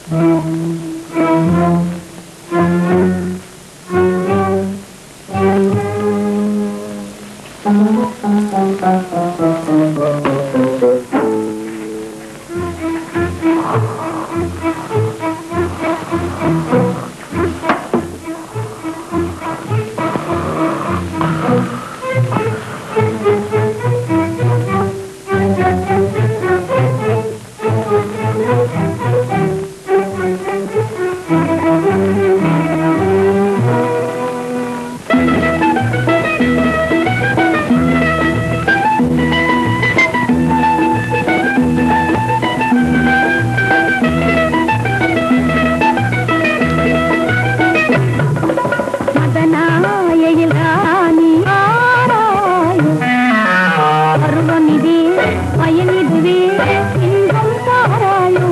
மதனாயையில் ராணி ஆராயும் பருவமிதே பயனிதுவே இன்பம் தாராயும்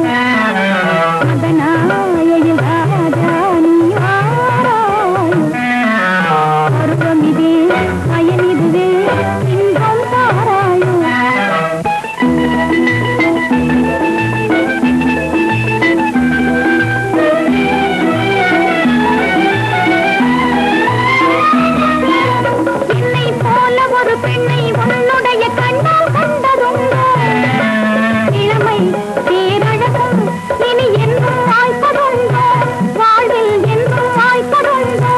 மதனாயையில் ராஜாணி ஆராயும் பருவமிதே பயனிதுவே இன்பம் தாராயும் என்னை போல ஒரு பெண்ணை உன்னுடைய கண்ணால் கண்டதுண்டோ இளமை பேரழகும் இனி என்றும் வாய்ப்பதுண்டோ வாழ்வில் என்றும் வாய்ப்பதுண்டோ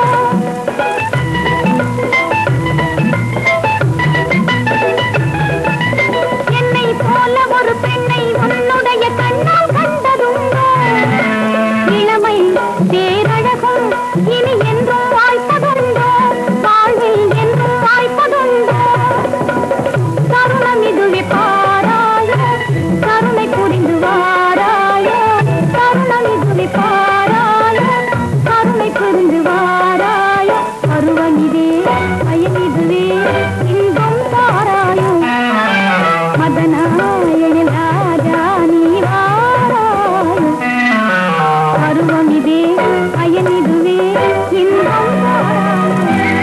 என்னை போல ஒரு பெண்ணை உன்னுடைய கண்ணால் கண்டதுண்டோ இளமை பேரழகும் இனி என்றும் வாய்ப்பதுண்டோ வாழ்வில் என்றும் வாய்ப்பதுண்டோ தருணம் இதுவே பாராயோ கருணை புரிந்து வாராயோ தருணம் இதுவே பாராயோ கருணை புரிந்து வாராயோ பருவம் இதே பயன் இதுவே இன்பம் தாராயோ மதனாயனில் ராஜா நீ வாராயோ பருவம் இதே பயன் இதுவே இன்பம் தாராயோ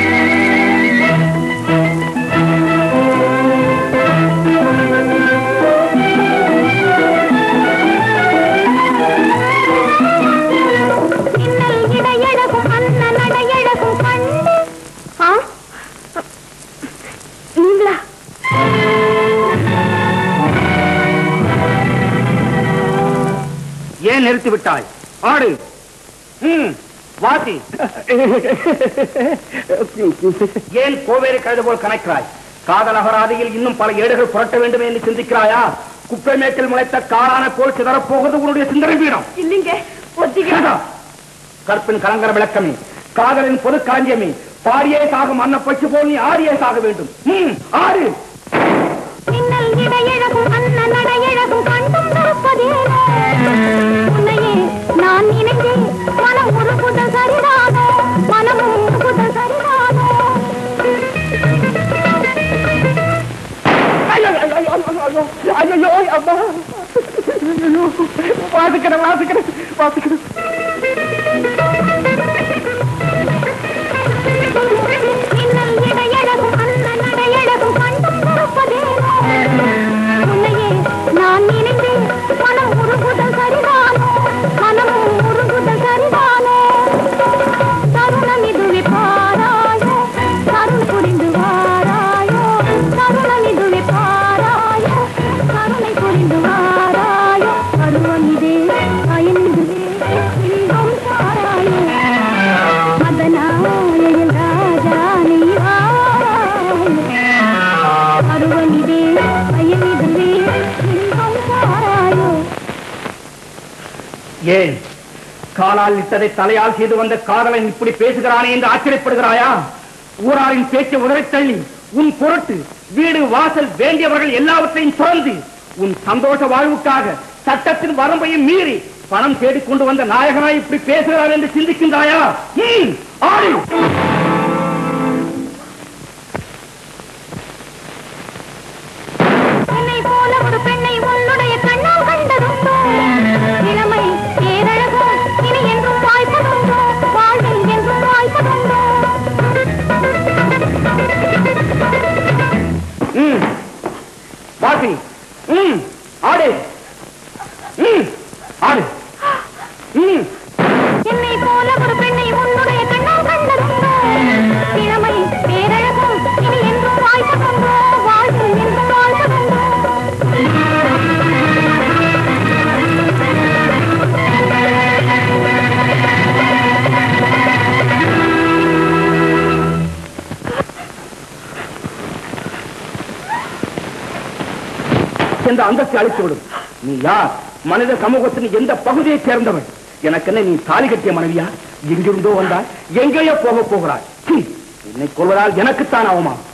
மின்னல் இடையழகும் அன்ன நடையழகும் கண்டு ஆ? நீங்களா ஏன் நிறுத்தி விட்டாய் ஆடு ம், வாசி ஏன் கோவேரி கழுது போல் கணக்கிறாய் காதல் அகராதியில் இன்னும் பல ஏடுகள் புரட்ட வேண்டும் என்று சிந்திக்கிறாயா குப்பை மேட்டில் முளைத்த காரான போல் சிதறப் போகிறது உன்னுடைய சிந்தனை வீரம் இல்லைங்க கேட்டா? கற்பின் கலங்கர விளக்கமே காதலின் பொது களஞ்சியமே பாரியே சாகும் அன்ன பச்சு போல் நீ ஆரியே சாக வேண்டும் ம், ஆறு மின்னல் இடையழகும் அன்ன நடையழகும் கண்டும் நிற்பதேனோ உன்னையே நான் நினைத்தேன் மனம் உருகுத சரிதானோ மனமும் உருகுத சரிதானோ ஐயோ, ஐயோ, ஐயோ, ஐயோ, ஐயோ, ஐயோ, அம்மா. ஐயோ, வாசிக்கிறேன் வாசிக்கிறேன் வாசிக்கிறேன் மின்னல் இடையழகும் அன்ன நடையழகும் கண்டும் நிற்பதேனோ உன்னையே நான் நினைத்தேன் மனம் உருகுத சரிதானோ மனமும் உருகுத சரிதானோ தருணம் இதுவே பாராயோ கருண் புரிந்து வாராயோ தருணம் இதுவே பாராயோ கருணை புரிந்து வாராயோ பருவம் இதே பயன் இதுவே இன்பம் தாராயோ மதனாயையில் ராஜா நீ வாராயோ பருவம் இதே பயன் இதுவே இன்பம் தாராயோ ஏன் காலால் இட்டதை தலையால் செய்து வந்த காதலன் இப்படி பேசுகிறானே என்று ஆச்சரியப்படுகிறாயா ஊராரின் பேச்சை உதறத் தள்ளி உன் பொருட்டு வீடு வாசல் வேண்டியவர்கள் எல்லாவற்றையும் துறந்து உன் சந்தோஷ வாழ்வுக்காக சட்டத்தின் வரம்பையும் மீறி பணம் தேடிக் கொண்டு வந்த நாயகனாய் இப்படி பேசுகிறார் என்று சிந்திக்கின்றாயா ம், ஆடு உன்னை போல ஒரு பெண்ணை உன்னுடைய கண்ணால் கண்டதுண்டோ இளமை பேரழகோ இனி என்றும் வாய்ப்பதுண்டோ வாழ்வில் என்றும் வாய்ப்பதுண்டோ ம், வாசி ம், ஆடு ம், ஆடு ம். என்னை போல ஒரு பெண்ணை உன்னுடைய கண்ணால் கண்டதுண்டோ இளமை பேரழகும் இனி என்றும் வாய்ப்பதுண்டோ வாழ்வில் என்றும் வாழ்வதுண்டோ என்ற அந்தஸ்தை அழித்து விடும் நீ யார் மனித சமூகத்தின் எந்த பகுதியைச் சேர்ந்தவன் எனக்கு என்ன நீ தாலி கட்டிய மனைவியா எங்கிருந்தோ வந்தாய் எங்கேயோ போக போகிறாய் சீ, என்னை கொள்வதால் எனக்குத்தான் அவமானம்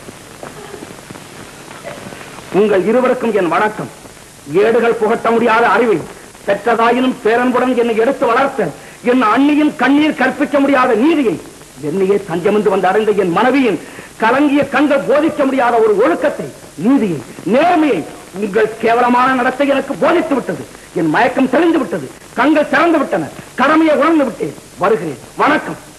உங்கள் இருவருக்கும் என் வணக்கம் ஏடுகள் புகட்ட முடியாத அறிவை பெற்றதாயினும் பேரன்புடன் என்னை எடுத்து வளர்த்த என் அண்ணியின் கண்ணீர் கற்பிக்க முடியாத நீதியை என்னையே தஞ்சமிந்து வந்து அடைந்த என் மனைவியின் கலங்கிய கண்கள் போதிக்க முடியாத ஒரு ஒழுக்கத்தை நீதியை நேர்மையை உங்கள் கேவலமான நடத்தை எனக்கு போதித்து விட்டது என் மயக்கம் தெளிந்து விட்டது கண்கள் திறந்து விட்டன கடமையை உணர்ந்து விட்டேன் வருகிறேன் வணக்கம்